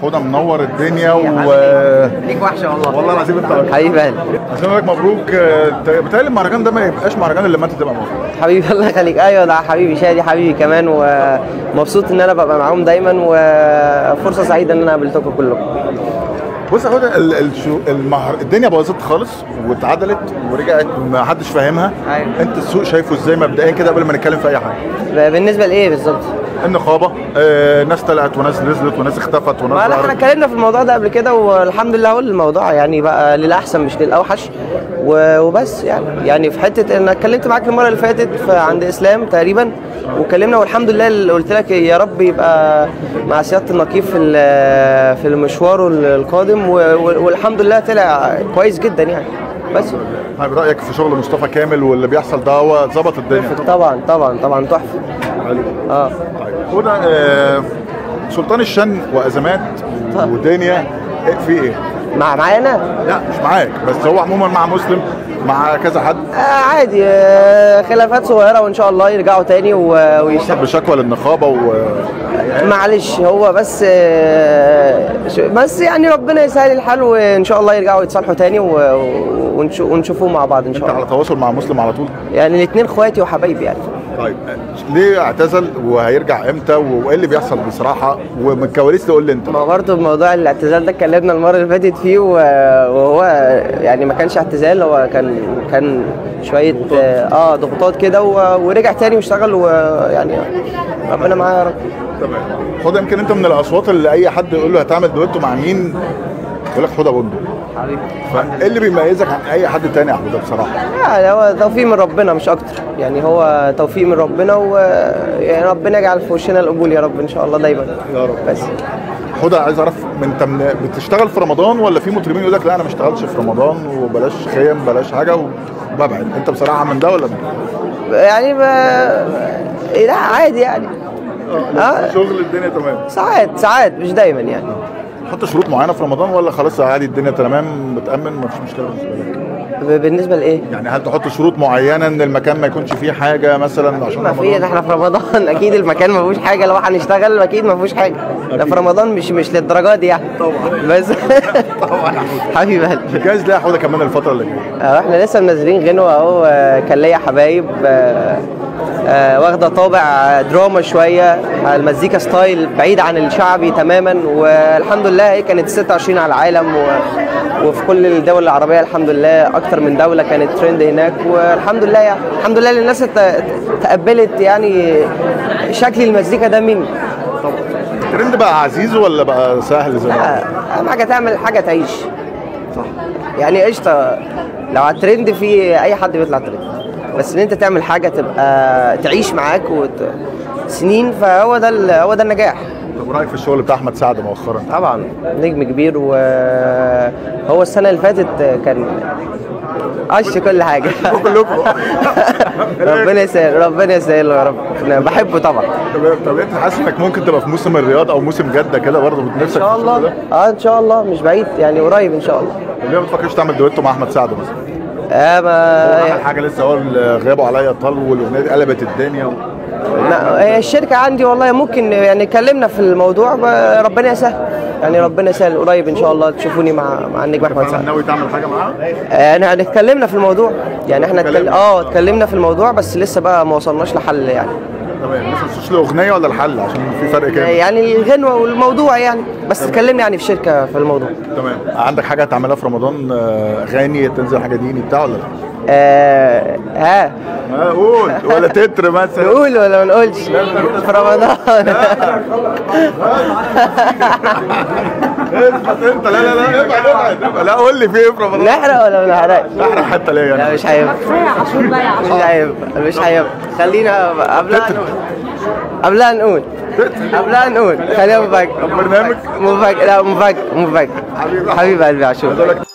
حوده منور الدنيا و ليك وحشه والله والله العظيم انت أكتر. حبيب قلبي عشان لك مبروك آه، بتهيألي المهرجان ده ما يبقاش مهرجان الا لما انت تبقى موجود حبيبي الله يخليك ايوه ده حبيبي شادي حبيبي كمان ومبسوط ان انا ببقى معاهم دايما وفرصه سعيده ان انا قابلتكم كلكم بص يا حوده ال- الشو... المهر... الدنيا باظت خالص واتعدلت ورجعت ما حدش فاهمها أيوة. انت السوق شايفه ازاي مبدئيا كده قبل ما نتكلم في اي حاجه بالنسبه لايه بالظبط النقابه آه ناس طلعت وناس نزلت وناس اختفت وناس ما لا احنا ظهرت. اتكلمنا في الموضوع ده قبل كده والحمد لله هو الموضوع يعني بقى للاحسن مش للاوحش و- وبس يعني يعني في حته ان اتكلمت معاك المره اللي فاتت في عند اسلام تقريبا واتكلمنا والحمد لله اللي قلت لك يا رب يبقى مع سياده النقيب في ال- في المشوار القادم و- و- والحمد لله طلع كويس جدا يعني بس طيب رايك في شغل مصطفى كامل واللي بيحصل ده هو ظبط الدنيا طبعا طبعا طبعا تحفه حلو اه طيب هدى آه سلطان الشن وازمات ودنيا إيه في ايه؟ مع معايا انا لا مش معاك بس هو عموما مع مسلم مع كذا حد آه عادي آه خلافات صغيره وان شاء الله يرجعوا تاني و- ويشتغلوا بشكوى للنقابه و معلش هو بس آه، ش- بس يعني ربنا يسهل الحال وان شاء الله يرجعوا يتصالحوا تاني و- ونشو- ونشوفوه مع بعض ان انت شاء على الله تواصل مع مسلم على طول يعني الاثنين اخواتي وحبايبي يعني طيب ليه اعتزل وهيرجع امتى وايه اللي بيحصل بصراحه ومن الكواليس تقول لي انت ما برضه بموضوع الاعتزال ده اتكلمنا المره اللي فاتت فيه و- وهو يعني ما كانش اعتزال هو كان كان شويه اه آه، ضغوطات كده و- ورجع تاني واشتغل ويعني ربنا معاه يا رب تمام خد يمكن انت من الاصوات اللي اي حد يقول له هتعمل دويتو مع مين يقول لك حوده بندق حبيبي فايه اللي بيميزك عن اي حد تاني يا حوده بصراحه يعني هو توفيق من ربنا مش اكتر يعني هو توفيق من ربنا و يعني ربنا يجعل في وشنا القبول يا رب ان شاء الله دايما يا رب. بس حوده عايز اعرف انت من بتشتغل في رمضان ولا في مطربين يقول لك لا انا ما اشتغلش في رمضان وبلاش خيم بلاش حاجه وببعد انت بصراحه من ده ولا من ده؟ يعني ب... لا عادي يعني اه شغل الدنيا تمام ساعات ساعات مش دايما يعني حط شروط معينه في رمضان ولا خلاص عادي الدنيا تمام متامن ما فيش مشكله بالنسبه لك ب- بالنسبه لايه؟ يعني هل تحط شروط معينه ان المكان ما يكونش فيه حاجه مثلا عشان ما في رمضان احنا في رمضان اكيد المكان ما فيهوش حاجه لو هنشتغل اكيد ما فيهوش حاجه ده في رمضان مش مش للدرجه دي يعني طبعا. بس طبعا حبيب قلبي جايز ليه حوده كمان الفتره اللي جايه آه، احنا لسه منزلين غنوة اهو آه، كان ليا حبايب آه، آه، واخده طابع دراما شويه آه، المزيكا ستايل بعيد عن الشعبي تماما والحمد لله هي كانت 26 على العالم و... وفي كل الدول العربيه الحمد لله اكتر من دوله كانت ترند هناك والحمد لله يعني الحمد لله الناس ت- تقبلت يعني شكل المزيكا ده مني الترند بقى عزيز ولا بقى سهل زي ما لا اهم حاجه تعمل حاجه تعيش صح يعني قشطه لو على الترند في اي حد بيطلع ترند بس ان انت تعمل حاجه تبقى تعيش معاك وت... سنين فهو ده ال- هو ده النجاح طب رايك في الشغل بتاع احمد سعد مؤخرا طبعا نجم كبير وهو السنه اللي فاتت كان عش كل حاجه كلكم ربنا يسهل ربنا يسهله يا رب أنا بحبه طبعا طب طب انت حاسس انك ممكن تبقى في موسم الرياض او موسم جده كده برضه بتنافسك ان شاء الله اه ان شاء الله مش بعيد يعني قريب ان شاء الله ليه ما بتفكرش تعمل دويتو مع احمد سعد مثلا؟ آه هو ما عمل حاجه لسه هو اللي غابوا عليا طل والاغنيه دي قلبت الدنيا و... لا هي الشركة عندي والله ممكن يعني اتكلمنا في الموضوع ب- ربنا يسهل يعني ربنا يسهل قريب ان شاء الله تشوفوني مع مع النجم احمد فعلا سعد ناوي تعمل حاجه معاه؟ آه، انا اتكلمنا في الموضوع يعني احنا اتكلم... اتكلمنا. اه اتكلمنا في الموضوع بس لسه بقى ما وصلناش لحل يعني تمام لسه ما له اغنيه ولا الحل عشان في فرق كامل يعني الغنوة والموضوع يعني بس اتكلمنا يعني في شركة في الموضوع تمام عندك حاجه تعملها في رمضان آه، اغاني تنزل حاجه ديني بتاع ولا لا؟ آه ها آه، قول ولا تتر مثلا نقول ولا ما نقولش في رمضان اثبت انت لا لا لا ابعد ابعد ابعد. لا قول لي في ايه في رمضان نحرق ولا ما نحرقش؟ احرق حتى ليه لا يعني مش هينفع مش هينفع مش هينفع خلينا قبلها نقول قبلها نقول قبلها نقول خلينا مفاجأة برنامج؟ مفاجأة لا مفاجأة مفاجأة حبيب قلبي عاشور عايز اقول لك